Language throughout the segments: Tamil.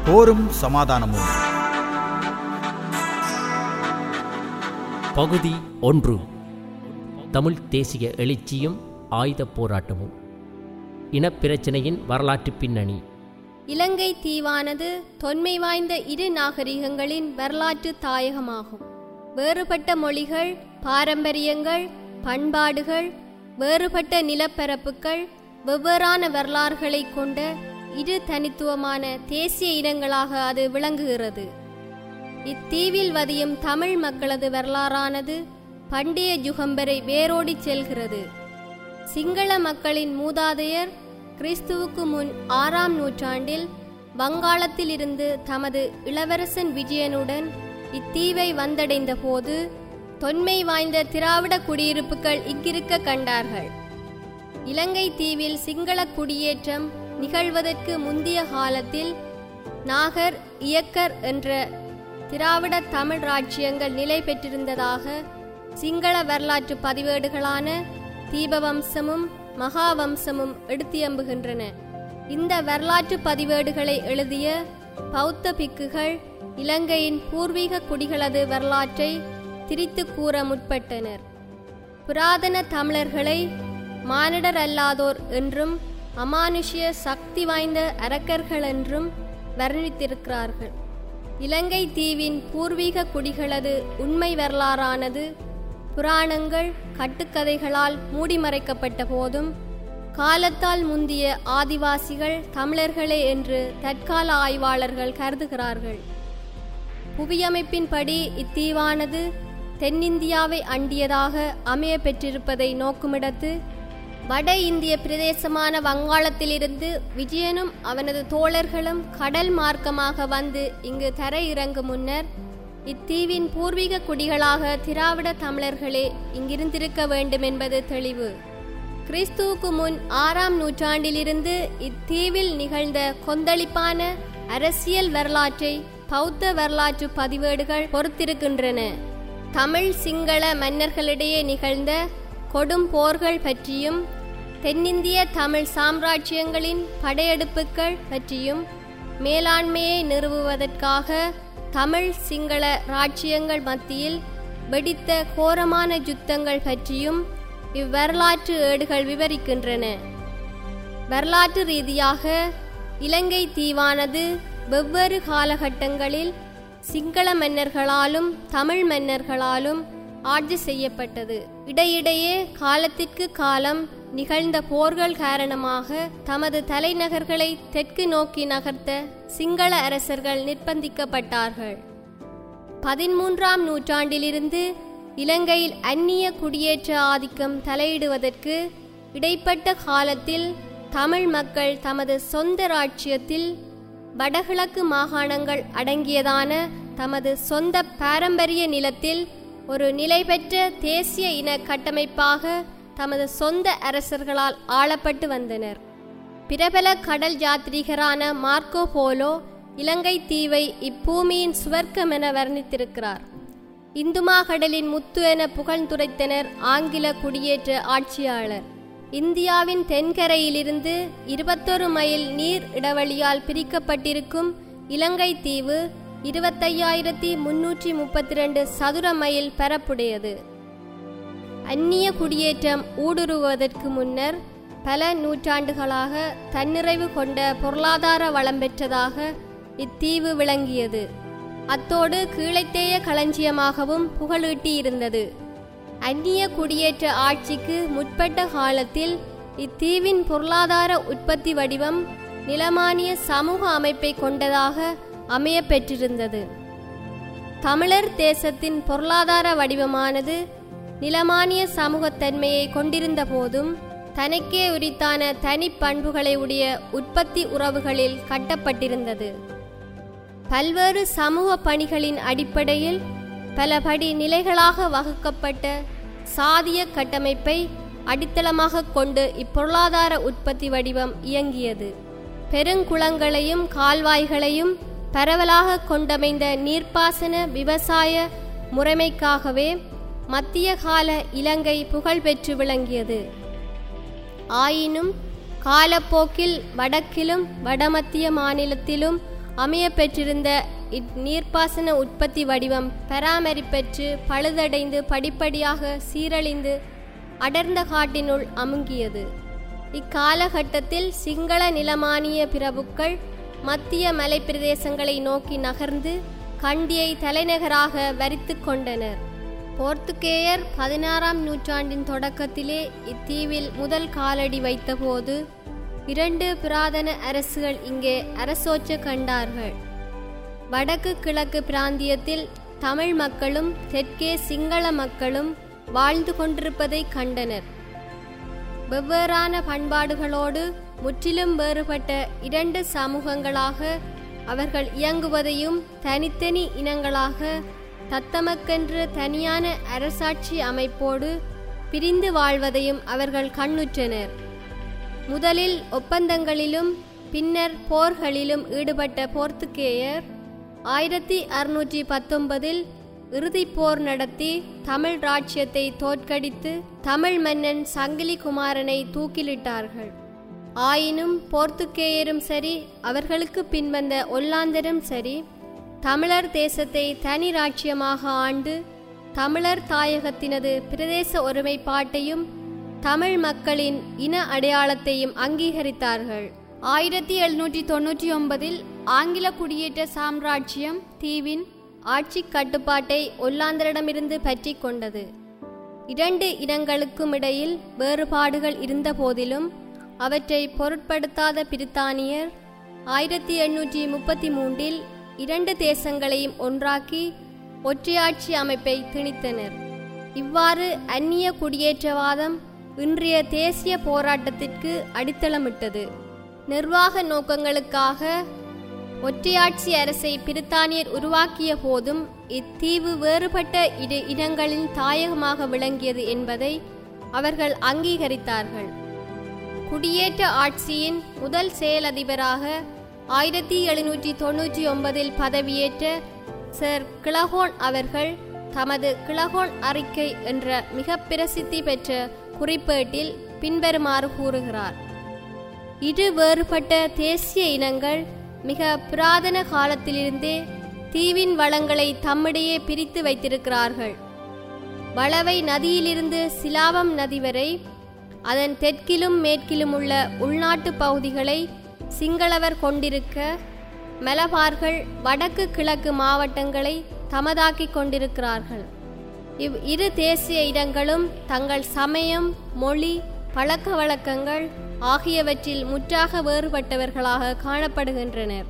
போரும் சமாதானமும் பகுதி ஒன்று தமிழ் தேசிய எழுச்சியும் ஆயுத போராட்டமும் இனப்பிரச்சினையின் வரலாற்று பின்னணி இலங்கை தீவானது தொன்மை வாய்ந்த இரு நாகரிகங்களின் வரலாற்று தாயகமாகும் வேறுபட்ட மொழிகள் பாரம்பரியங்கள் பண்பாடுகள் வேறுபட்ட நிலப்பரப்புகள் வெவ்வேறான வரலாறுகளை கொண்ட இரு தனித்துவமான தேசிய இனங்களாக அது விளங்குகிறது இத்தீவில் வதியும் தமிழ் மக்களது வரலாறானது பண்டைய யுகம்பரை வேரோடி செல்கிறது சிங்கள மக்களின் மூதாதையர் கிறிஸ்துவுக்கு முன் ஆறாம் நூற்றாண்டில் வங்காளத்திலிருந்து தமது இளவரசன் விஜயனுடன் இத்தீவை வந்தடைந்த போது தொன்மை வாய்ந்த திராவிட குடியிருப்புகள் இங்கிருக்க கண்டார்கள் இலங்கை தீவில் சிங்கள குடியேற்றம் நிகழ்வதற்கு முந்திய காலத்தில் நாகர் இயக்கர் என்ற திராவிட தமிழ் ராஜ்யங்கள் நிலை பெற்றிருந்ததாக சிங்கள வரலாற்று பதிவேடுகளான தீபவம்சமும் மகாவம்சமும் எடுத்தியம்புகின்றன இந்த வரலாற்று பதிவேடுகளை எழுதிய பௌத்த பிக்குகள் இலங்கையின் பூர்வீக குடிகளது வரலாற்றை திரித்து கூற முற்பட்டனர் புராதன தமிழர்களை மானிடர் அல்லாதோர் என்றும் அமானுஷ்ய சக்தி வாய்ந்த அரக்கர்கள் என்றும் வர்ணித்திருக்கிறார்கள் இலங்கை தீவின் பூர்வீக குடிகளது உண்மை வரலாறானது புராணங்கள் கட்டுக்கதைகளால் மூடிமறைக்கப்பட்ட போதும் காலத்தால் முந்திய ஆதிவாசிகள் தமிழர்களே என்று தற்கால ஆய்வாளர்கள் கருதுகிறார்கள் புவியமைப்பின்படி இத்தீவானது தென்னிந்தியாவை அண்டியதாக அமைய பெற்றிருப்பதை நோக்குமிடத்து வட இந்திய பிரதேசமான வங்காளத்திலிருந்து விஜயனும் அவனது தோழர்களும் கடல் மார்க்கமாக வந்து இங்கு தர இறங்கும் முன்னர் இத்தீவின் பூர்வீக குடிகளாக திராவிட தமிழர்களே இங்கிருந்திருக்க வேண்டும் என்பது தெளிவு கிறிஸ்துவுக்கு முன் ஆறாம் நூற்றாண்டிலிருந்து இத்தீவில் நிகழ்ந்த கொந்தளிப்பான அரசியல் வரலாற்றை பௌத்த வரலாற்று பதிவேடுகள் பொறுத்திருக்கின்றன தமிழ் சிங்கள மன்னர்களிடையே நிகழ்ந்த கொடும் போர்கள் பற்றியும் தென்னிந்திய தமிழ் சாம்ராஜ்யங்களின் படையெடுப்புகள் பற்றியும் மேலாண்மையை நிறுவுவதற்காக தமிழ் சிங்கள ராஜ்யங்கள் மத்தியில் வெடித்த கோரமான யுத்தங்கள் பற்றியும் இவ்வரலாற்று ஏடுகள் விவரிக்கின்றன வரலாற்று ரீதியாக இலங்கை தீவானது வெவ்வேறு காலகட்டங்களில் சிங்கள மன்னர்களாலும் தமிழ் மன்னர்களாலும் ஆட்சி செய்யப்பட்டது இடையிடையே காலத்திற்கு காலம் நிகழ்ந்த போர்கள் காரணமாக தமது தலைநகர்களை தெற்கு நோக்கி நகர்த்த சிங்கள அரசர்கள் நிர்பந்திக்கப்பட்டார்கள் பதிமூன்றாம் நூற்றாண்டிலிருந்து இலங்கையில் அந்நிய குடியேற்ற ஆதிக்கம் தலையிடுவதற்கு இடைப்பட்ட காலத்தில் தமிழ் மக்கள் தமது சொந்த ராஜ்யத்தில் வடகிழக்கு மாகாணங்கள் அடங்கியதான தமது சொந்த பாரம்பரிய நிலத்தில் ஒரு நிலை பெற்ற தேசிய இன கட்டமைப்பாக தமது சொந்த அரசர்களால் ஆளப்பட்டு வந்தனர் பிரபல கடல் யாத்ரீகரான மார்க்கோ போலோ இலங்கை தீவை இப்பூமியின் சுவர்க்கம் என வர்ணித்திருக்கிறார் இந்துமா கடலின் முத்து என புகழ்ந்துரைத்தனர் ஆங்கில குடியேற்ற ஆட்சியாளர் இந்தியாவின் தென்கரையிலிருந்து இருபத்தொரு மைல் நீர் இடைவெளியால் பிரிக்கப்பட்டிருக்கும் இலங்கை தீவு இருபத்தையாயிரத்தி முன்னூற்றி முப்பத்தி ரெண்டு சதுர மைல் பரப்புடையது அந்நிய குடியேற்றம் ஊடுருவதற்கு முன்னர் பல நூற்றாண்டுகளாக தன்னிறைவு கொண்ட பொருளாதார வளம் பெற்றதாக இத்தீவு விளங்கியது அத்தோடு கீழைத்தேய களஞ்சியமாகவும் புகழீட்டியிருந்தது அந்நிய குடியேற்ற ஆட்சிக்கு முற்பட்ட காலத்தில் இத்தீவின் பொருளாதார உற்பத்தி வடிவம் நிலமானிய சமூக அமைப்பை கொண்டதாக அமைய பெற்றிருந்தது தமிழர் தேசத்தின் பொருளாதார வடிவமானது நிலமானிய சமூகத்தன்மையை கொண்டிருந்த போதும் தனக்கே உரித்தான தனி பண்புகளை உடைய உற்பத்தி உறவுகளில் கட்டப்பட்டிருந்தது பல்வேறு சமூக பணிகளின் அடிப்படையில் பல படி நிலைகளாக வகுக்கப்பட்ட சாதிய கட்டமைப்பை அடித்தளமாக கொண்டு இப்பொருளாதார உற்பத்தி வடிவம் இயங்கியது பெருங்குளங்களையும் கால்வாய்களையும் பரவலாக கொண்டமைந்த நீர்ப்பாசன விவசாய முறைமைக்காகவே மத்திய கால இலங்கை புகழ்பெற்று விளங்கியது ஆயினும் காலப்போக்கில் வடக்கிலும் வடமத்திய மாநிலத்திலும் அமைய பெற்றிருந்த இந்நீர்ப்பாசன உற்பத்தி வடிவம் பராமரிப்பற்று பழுதடைந்து படிப்படியாக சீரழிந்து அடர்ந்த காட்டினுள் அமுங்கியது இக்காலகட்டத்தில் சிங்கள நிலமானிய பிரபுக்கள் மத்திய மலைப்பிரதேசங்களை நோக்கி நகர்ந்து கண்டியை தலைநகராக வரித்து கொண்டனர் போர்த்துகேயர் பதினாறாம் நூற்றாண்டின் தொடக்கத்திலே இத்தீவில் முதல் காலடி வைத்தபோது இரண்டு புராதன அரசுகள் இங்கே அரசோற்ற கண்டார்கள் வடக்கு கிழக்கு பிராந்தியத்தில் தமிழ் மக்களும் தெற்கே சிங்கள மக்களும் வாழ்ந்து கொண்டிருப்பதை கண்டனர் வெவ்வேறான பண்பாடுகளோடு முற்றிலும் வேறுபட்ட இரண்டு சமூகங்களாக அவர்கள் இயங்குவதையும் தனித்தனி இனங்களாக தத்தமக்கென்று தனியான அரசாட்சி அமைப்போடு பிரிந்து வாழ்வதையும் அவர்கள் கண்ணுற்றனர் முதலில் ஒப்பந்தங்களிலும் பின்னர் போர்களிலும் ஈடுபட்ட போர்த்துகேயர் ஆயிரத்தி அறுநூற்றி பத்தொன்பதில் இறுதிப் போர் நடத்தி தமிழ் ராஜ்யத்தை தோற்கடித்து தமிழ் மன்னன் சங்கிலி குமாரனை தூக்கிலிட்டார்கள் ஆயினும் போர்த்துகேயரும் சரி அவர்களுக்கு பின்வந்த ஒல்லாந்தரும் சரி தமிழர் தேசத்தை தனி ராஜ்யமாக ஆண்டு தமிழர் தாயகத்தினது பிரதேச ஒருமைப்பாட்டையும் தமிழ் மக்களின் இன அடையாளத்தையும் அங்கீகரித்தார்கள் ஆயிரத்தி எழுநூற்றி தொன்னூற்றி ஒன்பதில் ஆங்கில குடியேற்ற சாம்ராஜ்யம் தீவின் ஆட்சி கட்டுப்பாட்டை ஒல்லாந்தரிடமிருந்து பற்றி கொண்டது இரண்டு இனங்களுக்கும் இடையில் வேறுபாடுகள் இருந்த போதிலும் அவற்றை பொருட்படுத்தாத பிரித்தானியர் ஆயிரத்தி எண்ணூற்றி முப்பத்தி மூன்றில் இரண்டு தேசங்களையும் ஒன்றாக்கி ஒற்றையாட்சி அமைப்பை திணித்தனர் இவ்வாறு அந்நிய குடியேற்றவாதம் இன்றைய தேசிய போராட்டத்திற்கு அடித்தளமிட்டது நிர்வாக நோக்கங்களுக்காக ஒற்றையாட்சி அரசை பிரித்தானியர் உருவாக்கிய போதும் இத்தீவு வேறுபட்ட இரு இனங்களின் தாயகமாக விளங்கியது என்பதை அவர்கள் அங்கீகரித்தார்கள் குடியேற்ற ஆட்சியின் முதல் செயலதிபராக ஆயிரத்தி எழுநூற்றி தொன்னூற்றி ஒன்பதில் பதவியேற்ற சர் கிளஹோன் அவர்கள் தமது கிளஹோன் அறிக்கை என்ற மிக பிரசித்தி பெற்ற குறிப்பேட்டில் பின்வருமாறு கூறுகிறார் இரு வேறுபட்ட தேசிய இனங்கள் மிக புராதன காலத்திலிருந்தே தீவின் வளங்களை தம்மிடையே பிரித்து வைத்திருக்கிறார்கள் வளவை நதியிலிருந்து சிலாவம் நதி வரை அதன் தெற்கிலும் மேற்கிலும் உள்ள உள்நாட்டு பகுதிகளை சிங்களவர் கொண்டிருக்க மலபார்கள் வடக்கு கிழக்கு மாவட்டங்களை தமதாக்கிக் கொண்டிருக்கிறார்கள் இவ் இரு தேசிய இடங்களும் தங்கள் சமயம் மொழி பழக்க வழக்கங்கள் ஆகியவற்றில் முற்றாக வேறுபட்டவர்களாக காணப்படுகின்றனர்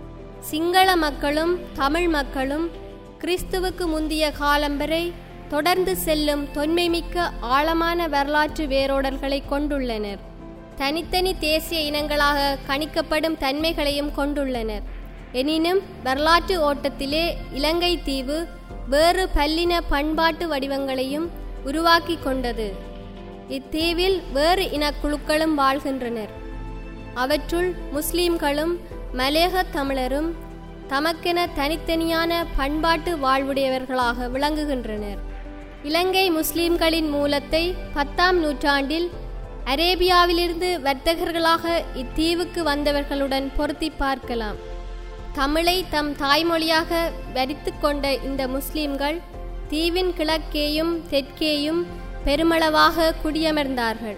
சிங்கள மக்களும் தமிழ் மக்களும் கிறிஸ்துவுக்கு முந்திய காலம் வரை தொடர்ந்து செல்லும் தொன்மைமிக்க ஆழமான வரலாற்று வேரோடல்களை கொண்டுள்ளனர் தனித்தனி தேசிய இனங்களாக கணிக்கப்படும் தன்மைகளையும் கொண்டுள்ளனர் எனினும் வரலாற்று ஓட்டத்திலே இலங்கை தீவு வேறு பல்லின பண்பாட்டு வடிவங்களையும் உருவாக்கி கொண்டது இத்தீவில் வேறு இனக்குழுக்களும் வாழ்கின்றனர் அவற்றுள் முஸ்லிம்களும் மலேக தமிழரும் தமக்கென தனித்தனியான பண்பாட்டு வாழ்வுடையவர்களாக விளங்குகின்றனர் இலங்கை முஸ்லிம்களின் மூலத்தை பத்தாம் நூற்றாண்டில் அரேபியாவிலிருந்து வர்த்தகர்களாக இத்தீவுக்கு வந்தவர்களுடன் பொருத்தி பார்க்கலாம் தமிழை தம் தாய்மொழியாக வரித்து கொண்ட இந்த முஸ்லிம்கள் தீவின் கிழக்கேயும் தெற்கேயும் பெருமளவாக குடியமர்ந்தார்கள்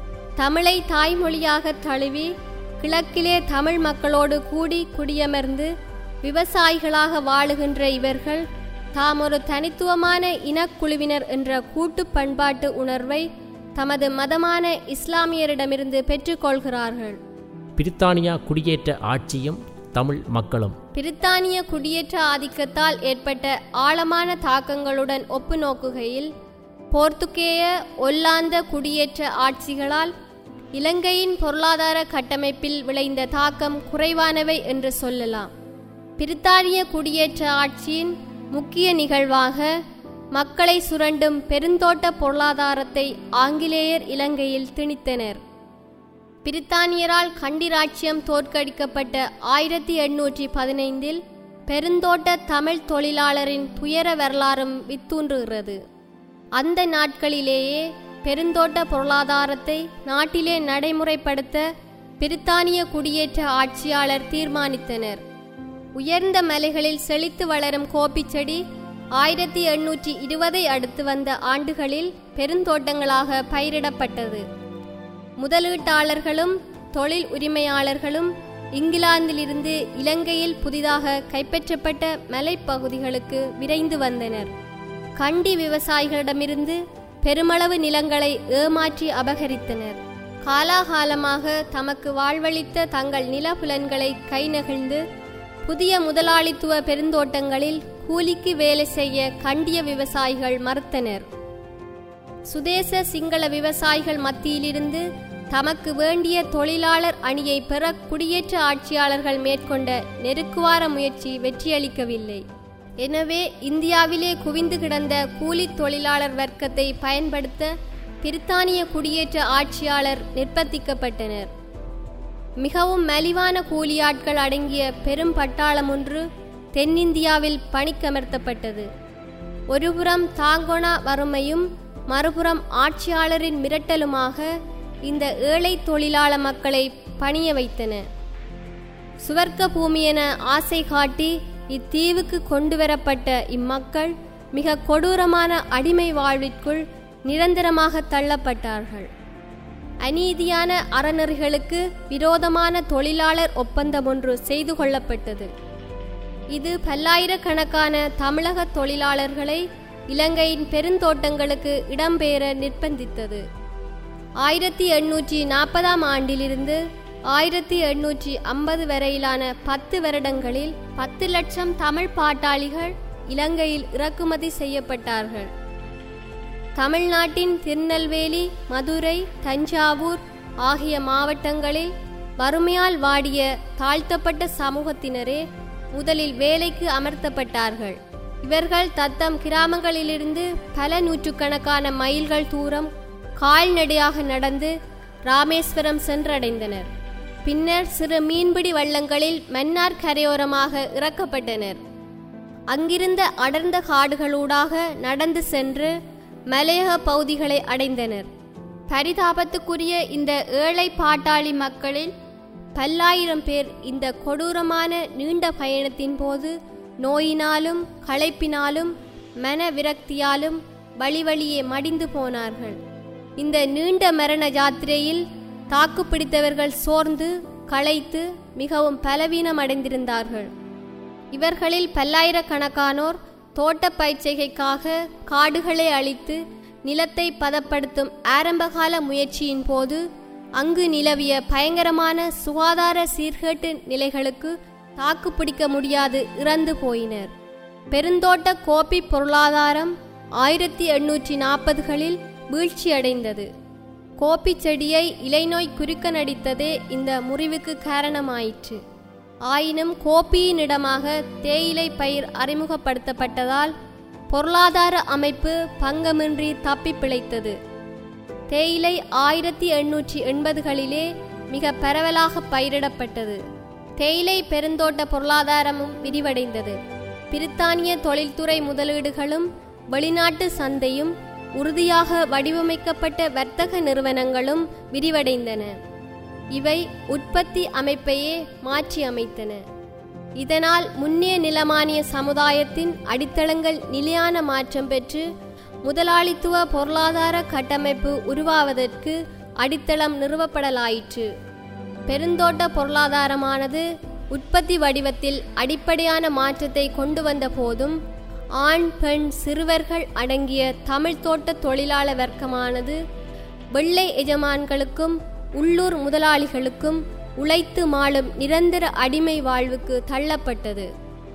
தமிழை தாய்மொழியாக தழுவி கிழக்கிலே தமிழ் மக்களோடு கூடி குடியமர்ந்து விவசாயிகளாக வாழுகின்ற இவர்கள் தாம் ஒரு தனித்துவமான இனக்குழுவினர் என்ற கூட்டு பண்பாட்டு உணர்வை தமது மதமான இஸ்லாமியரிடமிருந்து பெற்றுக்கொள்கிறார்கள் பிரித்தானியா குடியேற்ற ஆட்சியும் தமிழ் மக்களும் பிரித்தானிய குடியேற்ற ஆதிக்கத்தால் ஏற்பட்ட ஆழமான தாக்கங்களுடன் ஒப்பு நோக்குகையில் போர்த்துகேய ஒல்லாந்த குடியேற்ற ஆட்சிகளால் இலங்கையின் பொருளாதார கட்டமைப்பில் விளைந்த தாக்கம் குறைவானவை என்று சொல்லலாம் பிரித்தானிய குடியேற்ற ஆட்சியின் முக்கிய நிகழ்வாக மக்களை சுரண்டும் பெருந்தோட்ட பொருளாதாரத்தை ஆங்கிலேயர் இலங்கையில் திணித்தனர் பிரித்தானியரால் கண்டி ராச்சியம் தோற்கடிக்கப்பட்ட ஆயிரத்தி எண்ணூற்றி பதினைந்தில் பெருந்தோட்ட தமிழ் தொழிலாளரின் துயர வரலாறும் வித்தூன்றுகிறது அந்த நாட்களிலேயே பெருந்தோட்ட பொருளாதாரத்தை நாட்டிலே நடைமுறைப்படுத்த பிரித்தானிய குடியேற்ற ஆட்சியாளர் தீர்மானித்தனர் உயர்ந்த மலைகளில் செழித்து வளரும் கோபி செடி ஆயிரத்தி எண்ணூற்றி இருபதை அடுத்து வந்த ஆண்டுகளில் பெருந்தோட்டங்களாக பயிரிடப்பட்டது முதலீட்டாளர்களும் தொழில் உரிமையாளர்களும் இங்கிலாந்திலிருந்து இலங்கையில் புதிதாக கைப்பற்றப்பட்ட மலைப்பகுதிகளுக்கு விரைந்து வந்தனர் கண்டி விவசாயிகளிடமிருந்து பெருமளவு நிலங்களை ஏமாற்றி அபகரித்தனர் காலாகாலமாக தமக்கு வாழ்வளித்த தங்கள் நிலப்புலன்களை கை நெகிழ்ந்து புதிய முதலாளித்துவ பெருந்தோட்டங்களில் கூலிக்கு வேலை செய்ய கண்டிய விவசாயிகள் மறுத்தனர் சுதேச சிங்கள விவசாயிகள் மத்தியிலிருந்து தமக்கு வேண்டிய தொழிலாளர் அணியை பெற குடியேற்ற ஆட்சியாளர்கள் மேற்கொண்ட நெருக்குவார முயற்சி வெற்றியளிக்கவில்லை எனவே இந்தியாவிலே குவிந்து கிடந்த கூலி தொழிலாளர் வர்க்கத்தை பயன்படுத்த பிரித்தானிய குடியேற்ற ஆட்சியாளர் நிர்பந்திக்கப்பட்டனர் மிகவும் மலிவான கூலியாட்கள் அடங்கிய பெரும் பட்டாளம் ஒன்று தென்னிந்தியாவில் பணிக்கமர்த்தப்பட்டது ஒருபுறம் தாங்கோனா வறுமையும் மறுபுறம் ஆட்சியாளரின் மிரட்டலுமாக இந்த ஏழை தொழிலாள மக்களை பணிய வைத்தன சுவர்க்க பூமி என ஆசை காட்டி இத்தீவுக்கு கொண்டு வரப்பட்ட இம்மக்கள் மிக கொடூரமான அடிமை வாழ்விற்குள் நிரந்தரமாக தள்ளப்பட்டார்கள் அநீதியான அறநெறிகளுக்கு விரோதமான தொழிலாளர் ஒப்பந்தம் ஒன்று செய்து கொள்ளப்பட்டது இது பல்லாயிரக்கணக்கான தமிழக தொழிலாளர்களை இலங்கையின் பெருந்தோட்டங்களுக்கு இடம்பெயர நிர்பந்தித்தது ஆயிரத்தி எண்ணூற்றி நாற்பதாம் ஆண்டிலிருந்து ஆயிரத்தி எண்ணூற்றி ஐம்பது வரையிலான பத்து வருடங்களில் பத்து லட்சம் தமிழ் பாட்டாளிகள் இலங்கையில் இறக்குமதி செய்யப்பட்டார்கள் தமிழ்நாட்டின் திருநெல்வேலி மதுரை தஞ்சாவூர் ஆகிய மாவட்டங்களில் வறுமையால் வாடிய தாழ்த்தப்பட்ட சமூகத்தினரே முதலில் வேலைக்கு அமர்த்தப்பட்டார்கள் இவர்கள் தத்தம் கிராமங்களிலிருந்து பல நூற்றுக்கணக்கான மைல்கள் தூரம் கால்நடையாக நடந்து ராமேஸ்வரம் சென்றடைந்தனர் பின்னர் சிறு மீன்பிடி வள்ளங்களில் மன்னார் கரையோரமாக இறக்கப்பட்டனர் அங்கிருந்த அடர்ந்த காடுகளூடாக நடந்து சென்று மலையக பகுதிகளை அடைந்தனர் பரிதாபத்துக்குரிய இந்த ஏழை பாட்டாளி மக்களில் பல்லாயிரம் பேர் இந்த கொடூரமான நீண்ட பயணத்தின் போது நோயினாலும் களைப்பினாலும் மன விரக்தியாலும் வழி வழியே மடிந்து போனார்கள் இந்த நீண்ட மரண யாத்திரையில் தாக்குப்பிடித்தவர்கள் சோர்ந்து களைத்து மிகவும் பலவீனம் அடைந்திருந்தார்கள் இவர்களில் பல்லாயிரக்கணக்கானோர் தோட்ட பயிற்சிகைக்காக காடுகளை அழித்து நிலத்தை பதப்படுத்தும் ஆரம்பகால முயற்சியின் போது அங்கு நிலவிய பயங்கரமான சுகாதார சீர்கேட்டு நிலைகளுக்கு தாக்குப்பிடிக்க முடியாது இறந்து போயினர் பெருந்தோட்ட கோப்பி பொருளாதாரம் ஆயிரத்தி எண்ணூற்றி நாற்பதுகளில் வீழ்ச்சியடைந்தது கோப்பி செடியை இலைநோய் குறுக்க நடித்ததே இந்த முறிவுக்கு காரணமாயிற்று ஆயினும் கோப்பியினிடமாக தேயிலை பயிர் அறிமுகப்படுத்தப்பட்டதால் பொருளாதார அமைப்பு பங்கமின்றி தப்பி பிழைத்தது தேயிலை ஆயிரத்தி எண்ணூற்றி எண்பதுகளிலே மிக பரவலாக பயிரிடப்பட்டது தேயிலை பெருந்தோட்ட பொருளாதாரமும் விரிவடைந்தது பிரித்தானிய தொழில்துறை முதலீடுகளும் வெளிநாட்டு சந்தையும் உறுதியாக வடிவமைக்கப்பட்ட வர்த்தக நிறுவனங்களும் விரிவடைந்தன இவை உற்பத்தி அமைப்பையே மாற்றி அமைத்தன இதனால் முன்னைய நிலமானிய சமுதாயத்தின் அடித்தளங்கள் நிலையான மாற்றம் பெற்று முதலாளித்துவ பொருளாதார கட்டமைப்பு உருவாவதற்கு அடித்தளம் நிறுவப்படலாயிற்று பெருந்தோட்ட பொருளாதாரமானது உற்பத்தி வடிவத்தில் அடிப்படையான மாற்றத்தை கொண்டு வந்த போதும் ஆண் பெண் சிறுவர்கள் அடங்கிய தமிழ் தோட்ட தொழிலாளர் வர்க்கமானது வெள்ளை எஜமான்களுக்கும் உள்ளூர் முதலாளிகளுக்கும் உழைத்து மாளும் நிரந்தர அடிமை வாழ்வுக்கு தள்ளப்பட்டது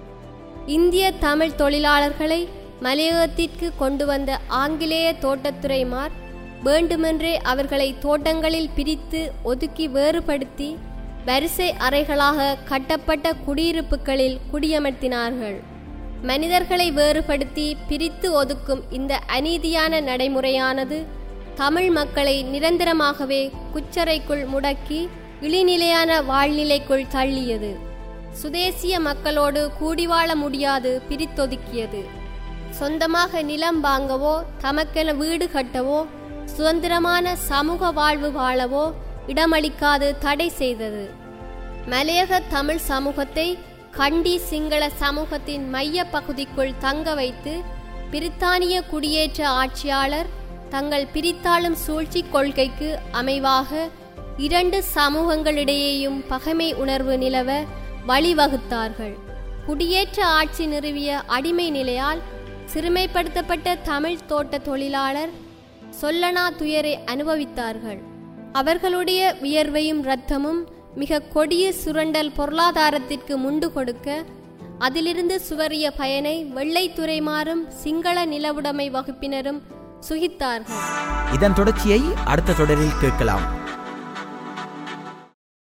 இந்திய தமிழ் தொழிலாளர்களை மலையகத்திற்கு கொண்டு வந்த ஆங்கிலேய தோட்டத்துறைமார் வேண்டுமென்றே அவர்களை தோட்டங்களில் பிரித்து ஒதுக்கி வேறுபடுத்தி வரிசை அறைகளாக கட்டப்பட்ட குடியிருப்புகளில் குடியமர்த்தினார்கள் மனிதர்களை வேறுபடுத்தி பிரித்து ஒதுக்கும் இந்த அநீதியான நடைமுறையானது தமிழ் மக்களை நிரந்தரமாகவே குச்சரைக்குள் முடக்கி இழிநிலையான வாழ்நிலைக்குள் தள்ளியது சுதேசிய மக்களோடு கூடி வாழ முடியாது பிரித்தொதுக்கியது சொந்தமாக நிலம் வாங்கவோ தமக்கென வீடு கட்டவோ சுதந்திரமான சமூக வாழ்வு வாழவோ இடமளிக்காது தடை செய்தது மலையக தமிழ் சமூகத்தை கண்டி சிங்கள சமூகத்தின் மைய பகுதிக்குள் தங்க வைத்து பிரித்தானிய குடியேற்ற ஆட்சியாளர் தங்கள் பிரித்தாளும் சூழ்ச்சி கொள்கைக்கு அமைவாக இரண்டு சமூகங்களிடையேயும் பகைமை உணர்வு நிலவ வழிவகுத்தார்கள் குடியேற்ற ஆட்சி நிறுவிய அடிமை நிலையால் சிறுமைப்படுத்தப்பட்ட தமிழ் தோட்ட தொழிலாளர் சொல்லனா துயரை அனுபவித்தார்கள் அவர்களுடைய வியர்வையும் இரத்தமும் மிக கொடிய சுரண்டல் பொருளாதாரத்திற்கு முண்டு கொடுக்க அதிலிருந்து சுவரிய பயனை வெள்ளைத்துறை மாறும் சிங்கள நிலவுடைமை வகுப்பினரும் சுகித்தார்கள் இதன் தொடர்ச்சியை அடுத்த தொடரில் கேட்கலாம்